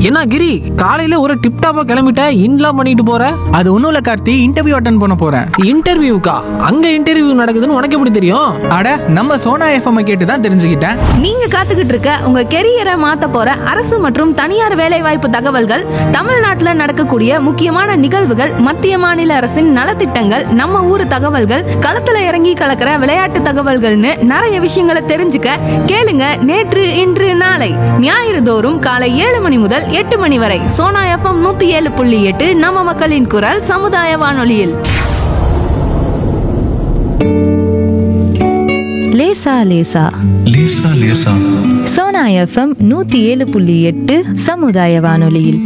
என்ன கிரி காலையில ஒரு டிப்டாப்பா கிளம்பிட்ட இன்லாம் பண்ணிட்டு போற அது ஒன்றும் இல்லை கார்த்தி இன்டர்வியூ அட்டன் பண்ண போகிறேன் இன்டர்வியூக்கா அங்க இன்டர்வியூ நடக்குதுன்னு உனக்கு எப்படி தெரியும் அட நம்ம சோனா எஃப்எம் கேட்டு தான் தெரிஞ்சுக்கிட்டேன் நீங்க காத்துக்கிட்டு இருக்க உங்க கெரியரை மாத்த போற அரசு மற்றும் தனியார் வேலைவாய்ப்பு தகவல்கள் தமிழ்நாட்டுல நடக்கக்கூடிய முக்கியமான நிகழ்வுகள் மத்திய மாநில அரசின் நலத்திட்டங்கள் நம்ம ஊர் தகவல்கள் களத்துல இறங்கி கலக்கிற விளையாட்டு தகவல்கள்னு நிறைய விஷயங்களை தெரிஞ்சுக்க கேளுங்க நேற்று இன்று நாளை ஞாயிறு தோறும் காலை ஏழு மணி முதல் எட்டு மணி வரை சோனா எஃப்எம் நூத்தி ஏழு புள்ளி எட்டு நம்ம மக்களின் குரல் சமுதாய வானொலியில் லேசா லேசா லேசா லேசா சோனா எஃப்எம் நூத்தி ஏழு புள்ளி எட்டு சமுதாய வானொலியில்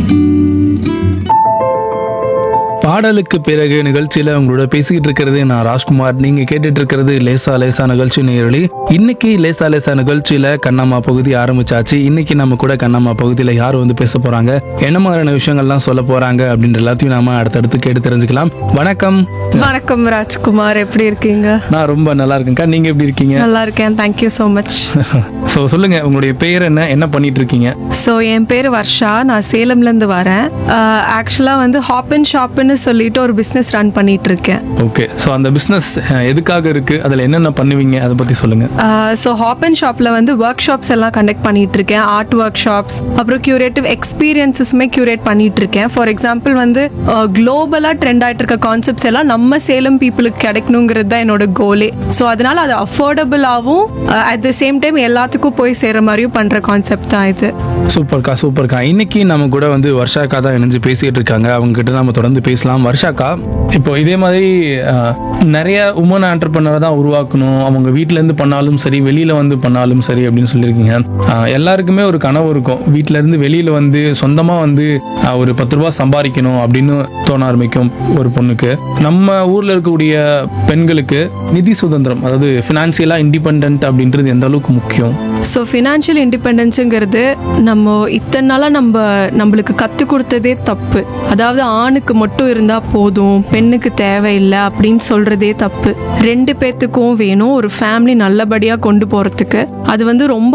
பாடலுக்கு பிறகு நிகழ்ச்சியில உங்களோட பேசிக்கிட்டு இருக்கிறது நான் ராஜ்குமார் நீங்க கேட்டுட்டு இருக்கிறது லேசா லேசா நிகழ்ச்சி நேரலி இன்னைக்கு லேசா லேசா நிகழ்ச்சியில கண்ணம்மா பகுதி ஆரம்பிச்சாச்சு இன்னைக்கு நம்ம கூட கண்ணம்மா பகுதியில யார் வந்து பேச போறாங்க என்ன மாதிரியான விஷயங்கள்லாம் சொல்ல போறாங்க அப்படின்ற எல்லாத்தையும் நாம அடுத்தடுத்து கேட்டு தெரிஞ்சுக்கலாம் வணக்கம் வணக்கம் ராஜ்குமார் எப்படி இருக்கீங்க நான் ரொம்ப நல்லா இருக்கேன்க்கா நீங்க எப்படி இருக்கீங்க நல்லா இருக்கேன் தேங்க்யூ ஸோ மச் ஸோ சொல்லுங்க உங்களுடைய பேர் என்ன என்ன பண்ணிட்டு இருக்கீங்க ஸோ என் பேர் வர்ஷா நான் சேலம்லேருந்து வரேன் ஆக்சுவலாக வந்து ஹாப் அண்ட் ஷாப்னு சொல்லிட்டு ஒரு பிஸ்னஸ் ரன் பண்ணிட்டு இருக்கேன் ஓகே ஸோ அந்த பிஸ்னஸ் எதுக்காக இருக்கு அதுல என்னென்ன பண்ணுவீங்க அதை பத்தி சொல்லுங்க ஸோ ஹாப் அண்ட் ஷாப்பில் வந்து ஒர்க் ஷாப்ஸ் எல்லாம் கண்டக்ட் பண்ணிட்டு இருக்கேன் ஆர்ட் ஒர்க் ஷாப்ஸ் அப்புறம் கியூரேட்டிவ் எக்ஸ்பீரியன்ஸஸுமே கியூரேட் பண்ணிட்டு இருக்கேன் ஃபார் எக்ஸாம்பிள் வந்து குளோபலாக ட்ரெண்ட் ஆகிட்டு இருக்க கான்செப்ட்ஸ் எல்லாம் நம்ம சேலம் பீப்புளுக்கு கிடைக்கணுங்கிறது தான் என்னோட கோலே ஸோ அதனால அது அஃபோர்டபுளாகவும் அட் த சேம் டைம் எல்லாத்துக்கும் போய் சேர மாதிரியும் பண்ணுற கான்செப்ட் தான் இது சூப்பர்க்கா சூப்பர்க்கா இன்னைக்கு நம்ம கூட வந்து வர்ஷாக்கா தான் இணைஞ்சு பேசிட்டு இருக்காங்க அவங்க கிட்ட நம்ம தொடர்ந்து பேசலாம் வர்ஷாக்கா இப்போ இதே மாதிரி அஹ், நிறைய உமன் ஆண்டர்பனர் தான் உருவாக்கணும் அவங்க வீட்ல இருந்து பண்ணாலும் சரி வெளியில வந்து பண்ணாலும் சரி அப்படின்னு சொல்லியிருக்கீங்க அஹ், எல்லாருக்குமே ஒரு கனவு இருக்கும் வீட்ல இருந்து வெளியில வந்து சொந்தமா வந்து அஹ், ஒரு பத்து ரூபாய் சம்பாதிக்கணும் அப்படின்னு தோண ஆரம்பிக்கும் ஒரு பொண்ணுக்கு நம்ம ஊர்ல இருக்கக்கூடிய பெண்களுக்கு நிதி சுதந்திரம் அதாவது ஃபினான்சியலா இண்டிபெண்ட் அப்படின்றது எந்த அளவுக்கு முக்கியம் ஸோ ஃபினான்ஷியல் இண்டிபெண்டன்ஸுங்கிறது நம்ம இத்தனை நாளாக நம்ம நம்மளுக்கு கற்றுக் கொடுத்ததே தப்பு அதாவது ஆணுக்கு மட்டும் இருந்தால் போதும் பெண்ணுக்கு தேவையில்லை அப்படின்னு சொல்கிறதே தப்பு ரெண்டு பேர்த்துக்கும் வேணும் ஒரு ஃபேமிலி நல்லபடியாக கொண்டு போகிறதுக்கு அது வந்து ரொம்ப